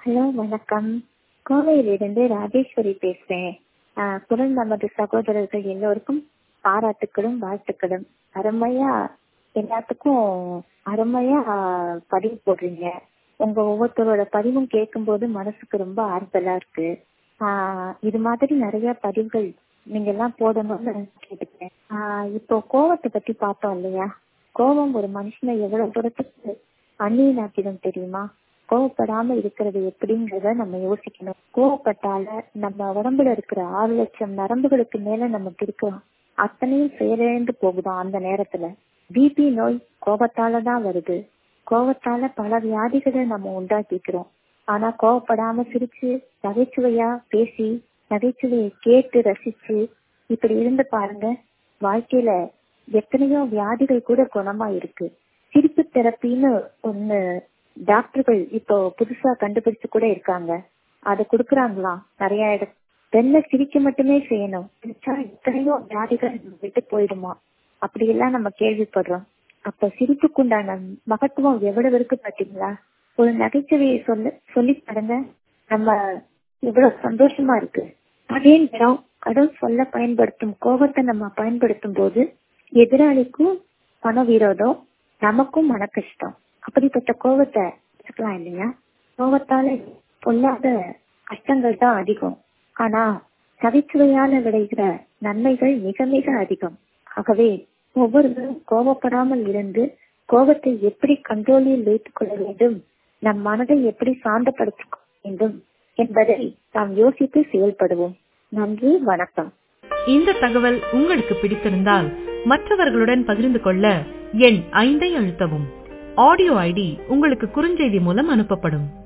hello வணக்கம் கோவையிலிருந்து ராஜேஸ்வரி பேசுறேன் ஆஹ் குரல் நமது சகோதரர்கள் எல்லோருக்கும் பாராட்டுக்களும் வாழ்த்துக்களும் அருமையா எல்லாத்துக்கும் அருமையா ஆஹ் பதிவு போடுறீங்க உங்க ஒவ்வொருத்தரோட பதிவும் கேட்கும்போது மனசுக்கு ரொம்ப ஆறுதலா இருக்கு ஆஹ் இது மாதிரி நிறைய பதிவுகள் நீங்க எல்லாம் போடணும்னு கேட்டுக்கிறேன் ஆஹ் இப்போ கோவத்தை பத்தி பார்த்தோம் இல்லையா கோபம் ஒரு மனுஷனை எவ்வளவு தூரத்துக்கு அந்நியனாக்கிடும் தெரியுமா கோவப்படாம இருக்கிறது எப்படிங்கறத நம்ம யோசிக்கணும் கோவப்பட்டால நம்ம உடம்புல இருக்கிற ஆறு லட்சம் நரம்புகளுக்கு மேல நமக்கு இருக்கிற அத்தனையும் செயலிழந்து போகுதாம் அந்த நேரத்துல பிபி நோய் கோபத்தாலதான் வருது கோவத்தால பல வியாதிகளை நம்ம உண்டாக்கிக்கிறோம் ஆனா கோவப்படாம சிரிச்சு நகைச்சுவையா பேசி நகைச்சுவையை கேட்டு ரசிச்சு இப்படி இருந்து பாருங்க வாழ்க்கையில எத்தனையோ வியாதிகள் கூட குணமா இருக்கு சிரிப்பு தெரப்பின்னு ஒண்ணு டாக்டர்கள் இப்போ புதுசா கண்டுபிடிச்சு கூட இருக்காங்க அதை கொடுக்கறாங்களாம் நிறைய இடம் வெள்ள சிரிக்க மட்டுமே செய்யணும் சிரிச்சா எத்தனையோ வியாதிகள் விட்டு போயிடுமா அப்படி எல்லாம் நம்ம கேள்விப்படுறோம் அப்ப சிரிப்புக்குண்டான மகத்துவம் எவ்வளவு இருக்கு பாத்தீங்களா ஒரு நகைச்சுவையை சொல்ல சொல்லி பாருங்க நம்ம எவ்வளவு சந்தோஷமா இருக்கு அதே நேரம் கடவுள் சொல்ல பயன்படுத்தும் கோபத்தை நம்ம பயன்படுத்தும் போது எதிராளிக்கும் மன விரோதம் நமக்கும் மன கஷ்டம் அப்படிப்பட்ட கோபத்தை வச்சுக்கலாம் இல்லையா கோபத்தால பொல்லாத கஷ்டங்கள் தான் அதிகம் ஆனா நகைச்சுவையால விளைகிற நன்மைகள் மிக மிக அதிகம் ஆகவே ஒவ்வொருவரும் கோபப்படாமல் இருந்து கோபத்தை எப்படி கண்ட்ரோலில் வைத்துக் கொள்ள வேண்டும் நம் மனதை எப்படி சாந்தப்படுத்திக் கொள்ள வேண்டும் என்பதை நாம் யோசித்து செயல்படுவோம் நன்றி வணக்கம் இந்த தகவல் உங்களுக்கு பிடித்திருந்தால் மற்றவர்களுடன் பகிர்ந்து கொள்ள எண் ஐந்தை அழுத்தவும் ஆடியோ ஐடி உங்களுக்கு குறுஞ்செய்தி மூலம் அனுப்பப்படும்